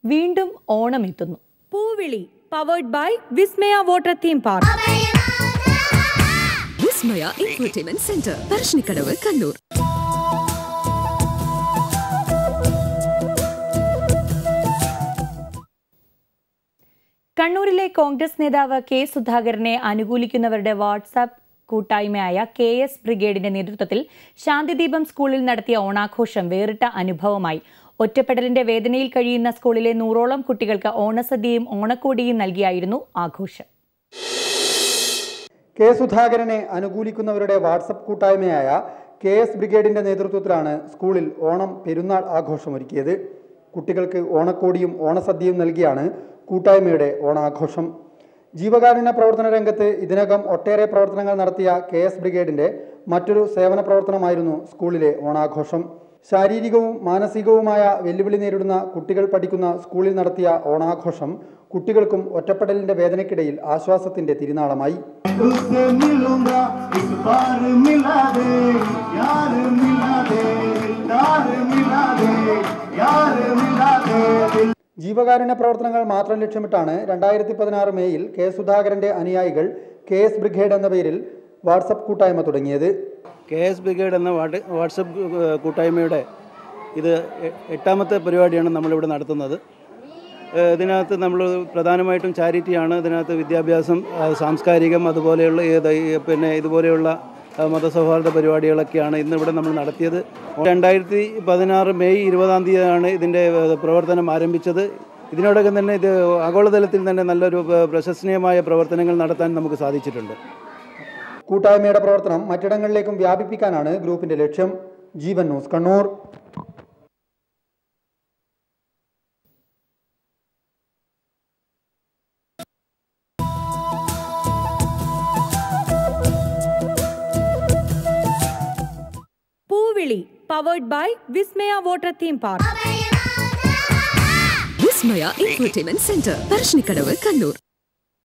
വീണ്ടും ഓണം എത്തുന്നു പൂവിളി powered by Vismaya water theme park Vismaya infotainment centre Parassinikadavu Kannur കണ്ണൂരിലെ കോൺഗ്രസ് നേതാവ് കെ സുധാകരനെ അനുകൂലിക്കുന്നവരുടെ വാട്സാപ്പ് കൂട്ടായ്മയായ കെ എസ് ബ്രിഗേഡിന്റെ നേതൃത്വത്തിൽ ശാന്തിദീപം സ്കൂളിൽ നടത്തിയ ഓണാഘോഷം വേറിട്ട അനുഭവമായി ഒറ്റപ്പെടലിന്റെ വേദനയിൽ കഴിയുന്ന സ്കൂളിലെ നൂറോളം കുട്ടികൾക്ക് ഓണസദ്യയും ഓണക്കോടിയും നൽകിയായിരുന്നു ആഘോഷം കെ സുധാകരനെ അനുകൂലിക്കുന്നവരുടെ വാട്സപ്പ് കൂട്ടായ്മയായ കെ എസ് ബ്രിഗേഡിന്റെ നേതൃത്വത്തിലാണ് സ്കൂളിൽ ഓണം പെരുന്നാൾ ആഘോഷമൊരുക്കിയത് കുട്ടികൾക്ക് ഓണക്കോടിയും ഓണസദ്യയും നൽകിയാണ് കൂട്ടായ്മയുടെ ഓണാഘോഷം ജീവകാരുണ്യ പ്രവർത്തന രംഗത്ത് ഇതിനകം ഒട്ടേറെ പ്രവർത്തനങ്ങൾ നടത്തിയ കെ എസ് ബ്രിഗേഡിന്റെ മറ്റൊരു സേവന പ്രവർത്തനമായിരുന്നു സ്കൂളിലെ ഓണാഘോഷം ശാരീരികവും മാനസികവുമായ വെല്ലുവിളി നേരിടുന്ന കുട്ടികൾ പഠിക്കുന്ന സ്കൂളിൽ നടത്തിയ ഓണാഘോഷം കുട്ടികൾക്കും ഒറ്റപ്പെടലിന്റെ വേദനയ്ക്കിടയിൽ ആശ്വാസത്തിന്റെ തിരുനാളമായി उससे मिलूंगा इस बार मिला दे यार मिला दे यार मिला दे यार मिला दे दिल ജീവകാരുണ്യ പ്രവർത്തനങ്ങൾ മാത്രം ലക്ഷ്യമിട്ടാണ് രണ്ടായിരത്തി പതിനാറ് മേയിൽ കെ സുധാകരന്റെ അനുയായികൾ കെ എസ് ബ്രിഗേഡ് എന്ന പേരിൽ വാട്സപ്പ് കൂട്ടായ്മ തുടങ്ങിയത് കെ എസ് ബ്രിഗേഡ് എന്ന വാട്ട് വാട്സപ്പ് ഗ്രൂ- കൂട്ടായ്മയുടെ ഇത് എ- എട്ടാമത്തെ പരിപാടിയാണ് നമ്മളിവിടെ നടത്തുന്നത് ഏഹ് ഇതിനകത്ത് നമ്മൾ പ്രധാനമായിട്ടും ചാരിറ്റിയാണ് ഇതിനകത്ത് വിദ്യാഭ്യാസം ആ, സാംസ്കാരികം അതുപോലെയുള്ള ഏത് ഈ പിന്നെ ഇതുപോലെയുള്ള ആ, മതസൗഹാർദ്ദ പരിപാടികളൊക്കെയാണ് ഇന്നിവിടെ നമ്മൾ നടത്തിയത് രണ്ടായിരത്തി പതിനാറ് മെയ് ഇരുപതാം തീയതിയാണ് ഇതിൻ്റെ ഏഹ്, പ്രവർത്തനം ആരംഭിച്ചത് ഇതിനോടകം തന്നെ ഇത് ആഗോളതലത്തിൽ തന്നെ നല്ലൊരു ഏഹ്, പ്രശംസനീയമായ പ്രവർത്തനങ്ങൾ നടത്താൻ നമുക്ക് സാധിച്ചിട്ടുണ്ട് കൂട്ടായ്മയുടെ പ്രവർത്തനം മറ്റിടങ്ങളിലേക്കും വ്യാപിപ്പിക്കാനാണ് ഗ്രൂപ്പിന്റെ ലക്ഷ്യം ജീവൻ ന്യൂസ് കണ്ണൂർ പൂവിളി powered by Vismaya water theme park Vismaya infotainment centre Parassinikadavu Kannur